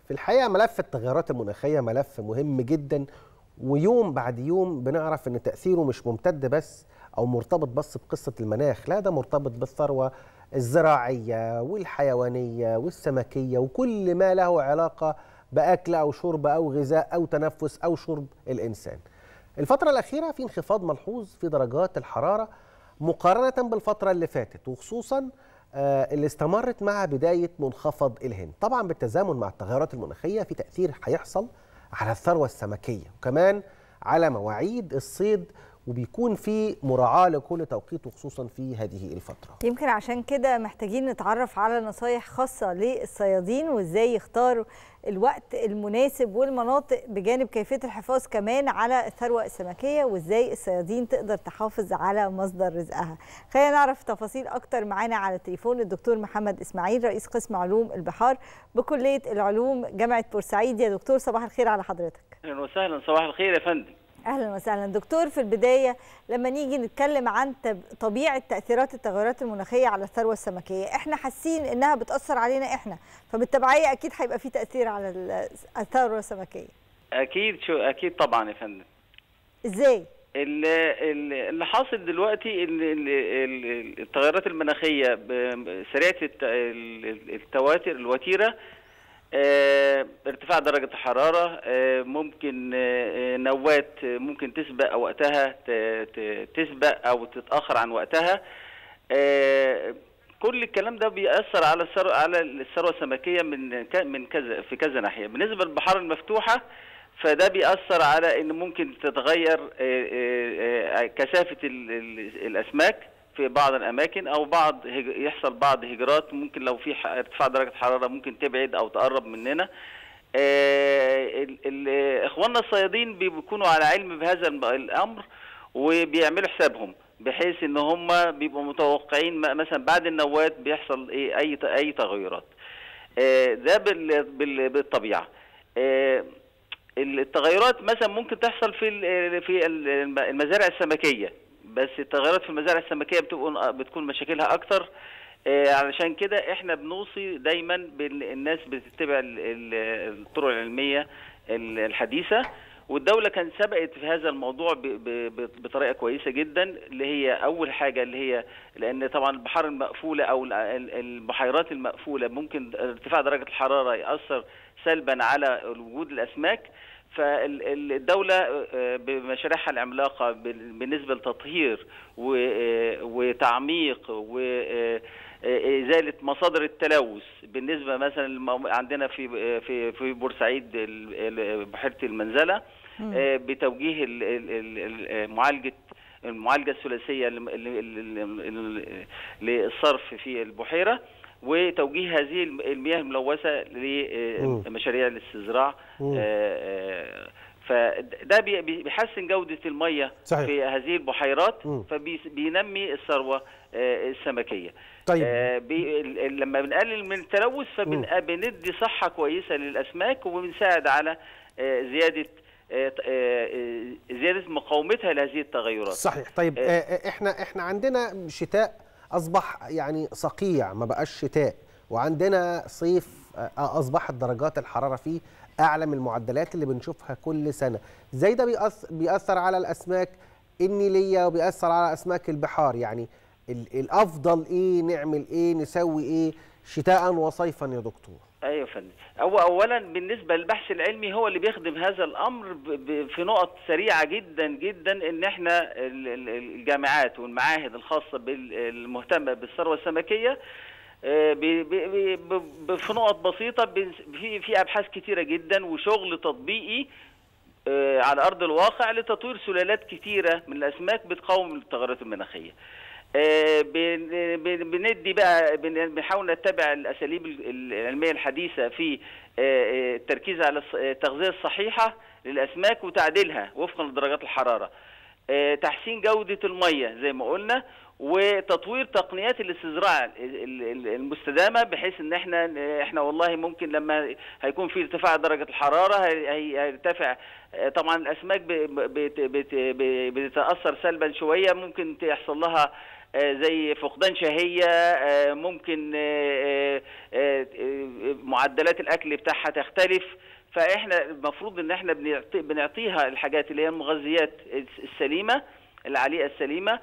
في الحقيقه ملف التغيرات المناخيه ملف مهم جدا ويوم بعد يوم بنعرف ان تاثيره مش ممتد بس او مرتبط بس بقصه المناخ لا ده مرتبط بالثروه الزراعيه والحيوانيه والسمكيه وكل ما له علاقه باكل او شرب او غذاء او تنفس او شرب الانسان الفتره الاخيره في انخفاض ملحوظ في درجات الحراره مقارنه بالفتره اللي فاتت وخصوصا آه، اللي استمرت مع بدايه منخفض الهند طبعا بالتزامن مع التغيرات المناخيه في تاثير هيحصل على الثروه السمكيه وكمان على مواعيد الصيد وبيكون في مراعاه لكل توقيت وخصوصا في هذه الفتره يمكن عشان كده محتاجين نتعرف على نصايح خاصة للصيادين وازاي يختاروا الوقت المناسب والمناطق بجانب كيفية الحفاظ كمان على الثروة السمكية وازاي الصيادين تقدر تحافظ على مصدر رزقها خلينا نعرف تفاصيل اكتر معانا على التليفون الدكتور محمد اسماعيل رئيس قسم علوم البحار بكلية العلوم جامعة بورسعيد يا دكتور صباح الخير على حضرتك اهلا وسهلا صباح الخير يا فندم اهلا وسهلا دكتور في البدايه لما نيجي نتكلم عن تب- طبيعه تاثيرات التغيرات المناخيه على الثروه السمكيه احنا حاسين انها بتاثر علينا احنا فبالتبعيه اكيد هيبقى في تاثير على ال- الثروه السمكيه اكيد شو اكيد طبعا يا فندم ازاي ال- ال- اللي حاصل دلوقتي ال- ال- ال- التغيرات المناخيه ب- سريعه الت- ال- التواتر الوتيره آه، ارتفاع درجة الحرارة آه، ممكن آه، آه، نوات آه، ممكن تسبق وقتها ت- ت- تسبق أو تتأخر عن وقتها آه، كل الكلام ده بيأثر على الثروة على الثروة السمكية من ك- من كذا في كذا ناحية بالنسبة للبحار المفتوحة فده بيأثر على ان ممكن تتغير آه، آه، آه، كثافة ال- ال- الأسماك في بعض الأماكن أو بعض هج- يحصل بعض هجرات ممكن لو في ح- ارتفاع درجة حرارة ممكن تبعد أو تقرب مننا آه، ال- ال- إخواننا الصيادين بيكونوا على علم بهذا الم- الأمر وبيعملوا حسابهم بحيث ان هم بيبقوا متوقعين م- مثلا بعد النوات بيحصل ايه اي ت- اي تغيرات آه، ده بال- بال- بالطبيعه آه، التغيرات مثلا ممكن تحصل في ال- في ال- المزارع السمكيه بس التغيرات في المزارع السمكيه بتبقى بتكون مشاكلها اكتر آه، علشان كده احنا بنوصي دايما بالناس بتتبع ال- ال- الطرق العلميه ال- الحديثه والدولة كانت سبقت في هذا الموضوع ب- ب- ب- بطريقة كويسة جدا اللي هي أول حاجة اللي هي لأن طبعا البحار المقفولة أو ال- ال- البحيرات المقفولة ممكن ارتفاع درجة الحرارة يأثر سلبا على وجود الأسماك فالدولة بمشاريعها العملاقة بال- بالنسبة لتطهير و- آه، وتعميق وإزالة مصادر التلوث بالنسبة مثلا الم- عندنا في في في بورسعيد ال- ال- بحيرة المنزلة آه، بتوجيه ال- ال- ال- ال- معالجة المعالجة الثلاثية لم- ل- ل- ل- للصرف في البحيرة وتوجيه هذه الم- المياه الملوثة مم. لمشاريع الاستزراع مم. آه، آه، فده بي- بي- بيحسن جودة المية صحيح. في هذه البحيرات مم. فبينمي الثروة آه، السمكية طيب. آه، بي- ال- ال- لما بنقلل من التلوث فبندي صحة كويسة للأسماك وبنساعد على آه، زيادة آه، آه، زيادة مقاومتها لهذه التغيرات صحيح طيب آه. آه، احنا احنا عندنا شتاء اصبح يعني صقيع ما بقاش شتاء وعندنا صيف آه، اصبحت درجات الحراره فيه اعلى من المعدلات اللي بنشوفها كل سنه زي ده بيأث- بيأثر على الاسماك النيليه وبيأثر على اسماك البحار يعني ال- الافضل ايه نعمل ايه نسوي ايه شتاء وصيفا يا دكتور ايوه يا فندم هو اولا بالنسبه للبحث العلمي هو اللي بيخدم هذا الامر ب- ب- في نقط سريعه جدا جدا ان احنا ال- ال- الجامعات والمعاهد الخاصه بالمهتمه بالثروه السمكيه آه، ب- ب- ب- ب- في نقط بسيطه بن- في في ابحاث كتيره جدا وشغل تطبيقي آه، على ارض الواقع لتطوير سلالات كتيره من الاسماك بتقاوم التغيرات المناخيه آه، بن- بن- بندي بقى بن- بنحاول نتبع الاساليب ال- العلميه الحديثه في آه، آه، التركيز على الص- التغذيه الصحيحه للاسماك وتعديلها وفقا لدرجات الحراره آه، تحسين جوده الميه زي ما قلنا وتطوير تقنيات الاستزراع ال- ال- المستدامه بحيث ان احنا احنا والله ممكن لما هيكون في ارتفاع درجه الحراره هي- هي- هيرتفع آه، طبعا الاسماك ب- بت- بت- ب- بتتاثر سلبا شويه ممكن يحصل لها زي فقدان شهيه ممكن معدلات الاكل بتاعها تختلف فاحنا المفروض ان احنا بنعطيها الحاجات اللي هي المغذيات السليمه العليقه السليمه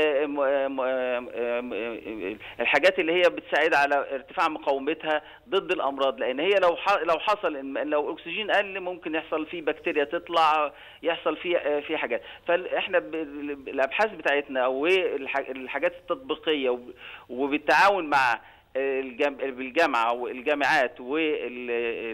الحاجات اللي هي بتساعد على ارتفاع مقاومتها ضد الامراض لان هي لو لو حصل لو الاكسجين قل ممكن يحصل فيه بكتيريا تطلع يحصل فيه في حاجات فاحنا الابحاث بتاعتنا او الحاجات التطبيقيه وبالتعاون مع بالجامعه والجامعات وال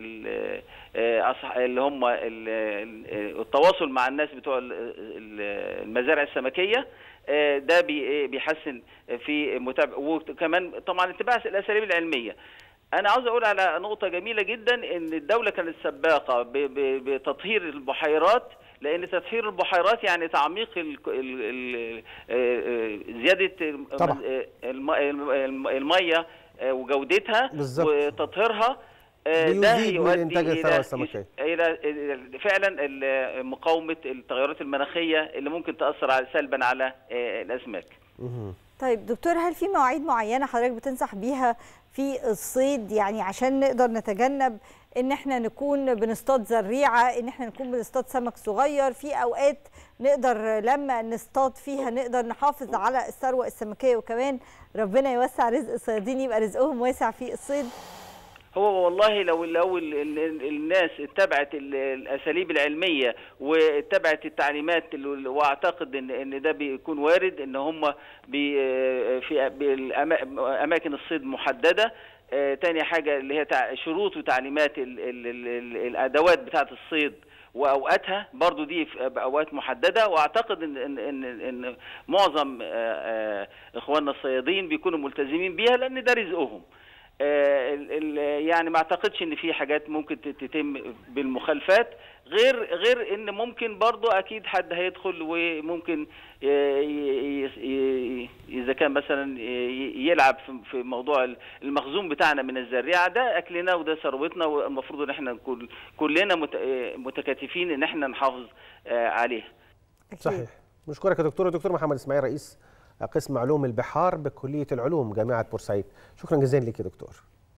اللي هم التواصل مع الناس بتوع المزارع السمكيه ده بيحسن في متابعه وكمان طبعا اتباع الاساليب العلميه انا عاوز اقول على نقطه جميله جدا ان الدوله كانت سباقه بتطهير البحيرات لان تطهير البحيرات يعني تعميق ال ال ال زياده طبعا. الميه وجودتها بالظبط. وتطهيرها ده بيزيد من إنتاج يؤدي الثروة الى السمكية. الى فعلا ال- مقاومه التغيرات المناخيه اللي ممكن تاثر على سلبا على الاسماك مهم. طيب دكتور هل في مواعيد معينه حضرتك بتنصح بيها في الصيد يعني عشان نقدر نتجنب ان احنا نكون بنصطاد زريعه ان احنا نكون بنصطاد سمك صغير في اوقات نقدر لما نصطاد فيها نقدر نحافظ على الثروه السمكيه وكمان ربنا يوسع رزق الصيادين يبقى رزقهم واسع في الصيد هو والله لو لو ال- ال- الناس اتبعت ال- الاساليب العلميه واتبعت التعليمات ال- واعتقد ان ان ده بيكون وارد ان هم بي في اماكن الصيد محدده آه، تاني حاجه اللي هي تع- شروط وتعليمات ال ال ال ال الادوات بتاعه الصيد واوقاتها برضو دي في اوقات محدده واعتقد ان ان ان, إن معظم آه، آه، اخواننا الصيادين بيكونوا ملتزمين بيها لان ده رزقهم آه، ال- ال- يعني ما اعتقدش ان في حاجات ممكن ت- تتم بالمخالفات غير غير ان ممكن برضو اكيد حد هيدخل وممكن ي- ي- ي- اذا كان مثلا ي- يلعب في- في موضوع المخزون بتاعنا من الزريعه ده اكلنا وده ثروتنا والمفروض ان احنا نكون كلنا مت- متكاتفين ان احنا نحافظ آه، عليها أكيد. صحيح نشكرك يا دكتور دكتور محمد اسماعيل رئيس قسم علوم البحار بكليه العلوم جامعه بورسعيد شكرا جزيلا لك يا دكتور